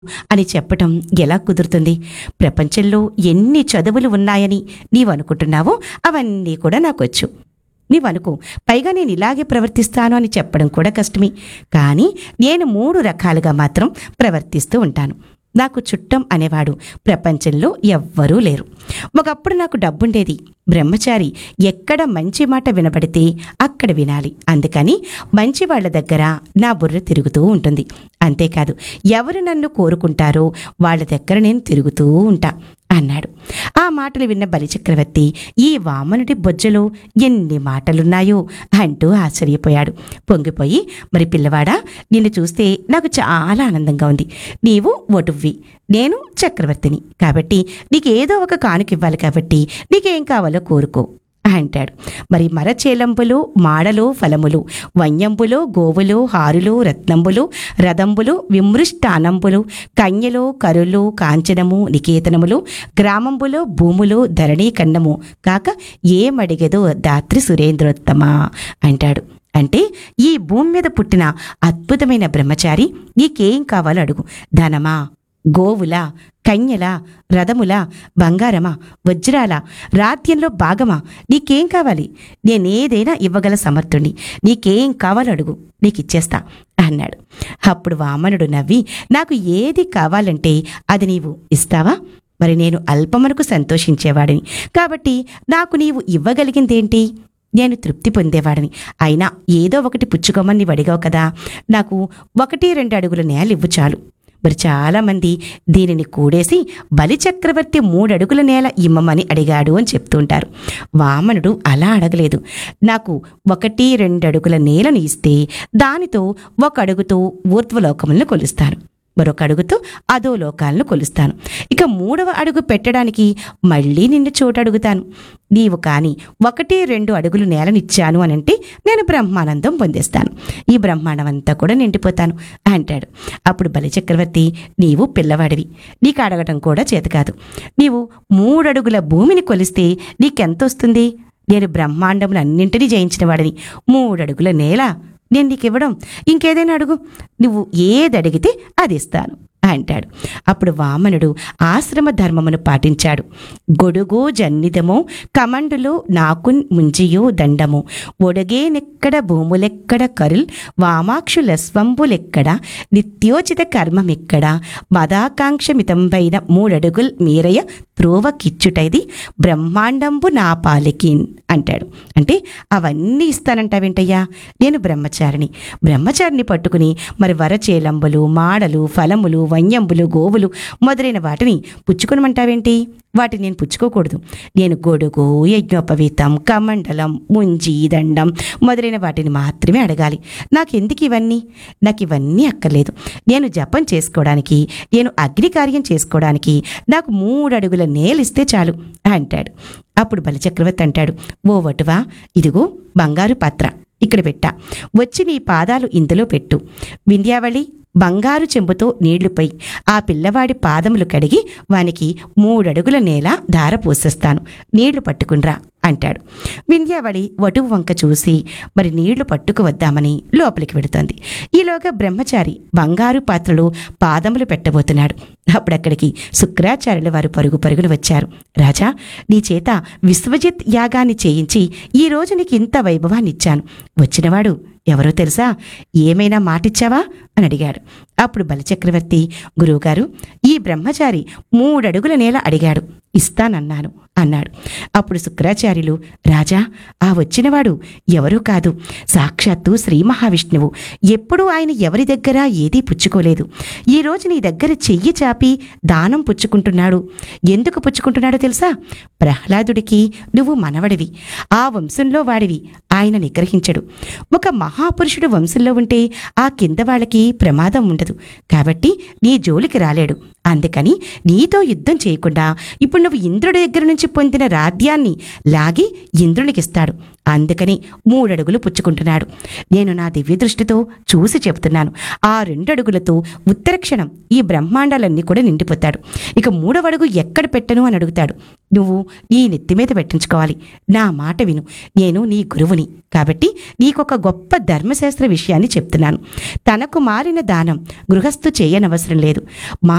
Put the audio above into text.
అని చెప్పటం ఎలా కుదురుతుంది ప్రపంచంలో ఎన్ని చదువులు ఉన్నాయని నీవు అనుకుంటున్నావో అవన్నీ కూడా నాకొచ్చు నీవనుకో పైగా నేను ఇలాగే ప్రవర్తిస్తాను అని చెప్పడం కూడా కష్టమే కానీ నేను మూడు రకాలుగా మాత్రం ప్రవర్తిస్తూ ఉంటాను నాకు చుట్టం అనేవాడు ప్రపంచంలో ఎవ్వరూ లేరు ఒకప్పుడు నాకు డబ్బుండేది బ్రహ్మచారి ఎక్కడ మంచి మాట వినబడితే అక్కడ వినాలి అందుకని మంచి వాళ్ళ దగ్గర నా బుర్ర తిరుగుతూ ఉంటుంది అంతేకాదు ఎవరు నన్ను కోరుకుంటారో వాళ్ళ దగ్గర నేను తిరుగుతూ ఉంటా అన్నాడు ఆ మాటలు విన్న బలిచక్రవర్తి ఈ వామనుడి బొజ్జలో ఎన్ని మాటలున్నాయో అంటూ ఆశ్చర్యపోయాడు పొంగిపోయి మరి పిల్లవాడా నిన్ను చూస్తే నాకు చాలా ఆనందంగా ఉంది నీవు ఒటువ్వి నేను చక్రవర్తిని కాబట్టి నీకేదో ఒక కానుక ఇవ్వాలి కాబట్టి నీకేం కావాలో కోరుకో అంటాడు మరి మరచేలంబులు మాడలు ఫలములు వన్యంబులు గోవులు హారులు రత్నంబులు రథంబులు విమృష్టానంబులు కన్యలు కరులు కాంచనము నికేతనములు గ్రామంబులో భూములు ధరణి కన్నము కాక ఏమడిగేదో దాత్రి సురేంద్రోత్తమ అంటాడు అంటే ఈ భూమి మీద పుట్టిన అద్భుతమైన బ్రహ్మచారి నీకేం కావాలో అడుగు ధనమా గోవులా కన్యలా రథములా బంగారమా వజ్రాల రాత్యంలో భాగమా నీకేం కావాలి నేనేదైనా ఇవ్వగల సమర్థుణ్ణి నీకేం కావాలో అడుగు నీకిచ్చేస్తా అన్నాడు అప్పుడు వామనుడు నవ్వి నాకు ఏది కావాలంటే అది నీవు ఇస్తావా మరి నేను అల్పమునకు సంతోషించేవాడిని కాబట్టి నాకు నీవు ఇవ్వగలిగిందేంటి నేను తృప్తి పొందేవాడిని అయినా ఏదో ఒకటి పుచ్చుకోమని నీవు అడిగావు కదా నాకు ఒకటి రెండు అడుగుల నేల ఇవ్వు చాలు మరి చాలామంది దీనిని కూడేసి బలిచక్రవర్తి మూడడుగుల నేల ఇమ్మమని అడిగాడు అని చెప్తుంటారు వామనుడు అలా అడగలేదు నాకు ఒకటి రెండు అడుగుల నేలను ఇస్తే దానితో ఒక అడుగుతో ఊర్ధ్వలోకములను కొలుస్తాను మరొక అడుగుతో అదో లోకాలను కొలుస్తాను ఇక మూడవ అడుగు పెట్టడానికి మళ్ళీ నిన్ను చోటు అడుగుతాను నీవు కాని ఒకటి రెండు అడుగులు నేలనిచ్చాను అని అంటే నేను బ్రహ్మానందం పొందేస్తాను ఈ బ్రహ్మాండం అంతా కూడా నిండిపోతాను అంటాడు అప్పుడు బలిచక్రవర్తి నీవు పిల్లవాడివి నీకు అడగటం కూడా చేత కాదు నీవు మూడడుగుల భూమిని కొలిస్తే నీకెంత వస్తుంది నేను బ్రహ్మాండములన్నింటినీ జయించిన వాడిని మూడడుగుల నేల నేను నీకు ఇవ్వడం ఇంకేదైనా అడుగు నువ్వు ఏది అడిగితే అది ఇస్తాను అంటాడు అప్పుడు వామనుడు ఆశ్రమ ధర్మమును పాటించాడు గొడుగు జన్నిదము కమండులు నాకు ముంజియు దండము ఒడగేనెక్కడ భూములెక్కడ కరుల్ వామాక్షుల స్వంబులెక్కడ నిత్యోచిత కర్మమెక్కడ మదాకాంక్షమితంబైన మూడడుగుల్ మీరయ త్రోవ కిచ్చుటైది బ్రహ్మాండంబు నా పాలికిన్ అంటాడు అంటే అవన్నీ ఇస్తానంటావేంటయ్యా నేను బ్రహ్మచారిని బ్రహ్మచారిని పట్టుకుని మరి వరచేలంబులు మాడలు ఫలములు వన్యంబులు గోవులు మొదలైన వాటిని పుచ్చుకొనమంటావేంటి వాటిని నేను పుచ్చుకోకూడదు నేను గొడుగు యజ్ఞోపవీతం కమండలం ముంజి దండం మొదలైన వాటిని మాత్రమే అడగాలి నాకెందుకు ఇవన్నీ నాకు ఇవన్నీ అక్కర్లేదు నేను జపం చేసుకోవడానికి నేను అగ్ని కార్యం చేసుకోవడానికి నాకు మూడు అడుగుల నేలిస్తే చాలు అంటాడు అప్పుడు బలిచక్రవర్తి అంటాడు ఓ వటువా ఇదిగో బంగారు పాత్ర ఇక్కడ పెట్టా వచ్చి నీ పాదాలు ఇందులో పెట్టు వింధ్యావళి బంగారు చెంబుతో నీళ్లుపై ఆ పిల్లవాడి పాదములు కడిగి వానికి మూడడుగుల నేల ధార పోసేస్తాను నీళ్లు పట్టుకునిరా అంటాడు వింధ్యావళి వటువు వంక చూసి మరి నీళ్లు పట్టుకు వద్దామని లోపలికి వెడుతోంది ఈలోగా బ్రహ్మచారి బంగారు పాత్రలో పాదములు పెట్టబోతున్నాడు అప్పుడక్కడికి శుక్రాచార్యుల వారు పరుగు పరుగులు వచ్చారు రాజా నీ చేత విశ్వజిత్ యాగాన్ని చేయించి ఈ రోజు నీకు ఇంత వైభవాన్ని ఇచ్చాను వచ్చినవాడు ఎవరో తెలుసా ఏమైనా మాటిచ్చావా అని అడిగాడు అప్పుడు బలిచక్రవర్తి గురువుగారు ఈ బ్రహ్మచారి మూడడుగుల నేల అడిగాడు ఇస్తానన్నాను అన్నాడు అప్పుడు శుక్రాచార్యులు రాజా ఆ వచ్చినవాడు ఎవరూ కాదు సాక్షాత్తు శ్రీ మహావిష్ణువు ఎప్పుడూ ఆయన ఎవరి దగ్గర ఏదీ పుచ్చుకోలేదు ఈ రోజు నీ దగ్గర చెయ్యి చాపి దానం పుచ్చుకుంటున్నాడు ఎందుకు పుచ్చుకుంటున్నాడో తెలుసా ప్రహ్లాదుడికి నువ్వు మనవడివి ఆ వంశంలో వాడివి ఆయన నిగ్రహించడు ఒక మహాపురుషుడు వంశంలో ఉంటే ఆ కింద వాళ్ళకి ప్రమాదం ఉండదు కాబట్టి నీ జోలికి రాలేడు అందుకని నీతో యుద్ధం చేయకుండా ఇప్పుడు ఇప్పుడు నువ్వు ఇంద్రుడి దగ్గర నుంచి పొందిన రాధ్యాన్ని లాగి ఇంద్రునికిస్తాడు అందుకని మూడడుగులు పుచ్చుకుంటున్నాడు నేను నా దివ్య దృష్టితో చూసి చెప్తున్నాను ఆ రెండడుగులతో ఉత్తర క్షణం ఈ బ్రహ్మాండాలన్నీ కూడా నిండిపోతాడు ఇక మూడవ అడుగు ఎక్కడ పెట్టను అని అడుగుతాడు నువ్వు నీ నెత్తి మీద పెట్టించుకోవాలి నా మాట విను నేను నీ గురువుని కాబట్టి నీకొక గొప్ప ధర్మశాస్త్ర విషయాన్ని చెప్తున్నాను తనకు మారిన దానం గృహస్థు చేయనవసరం లేదు మా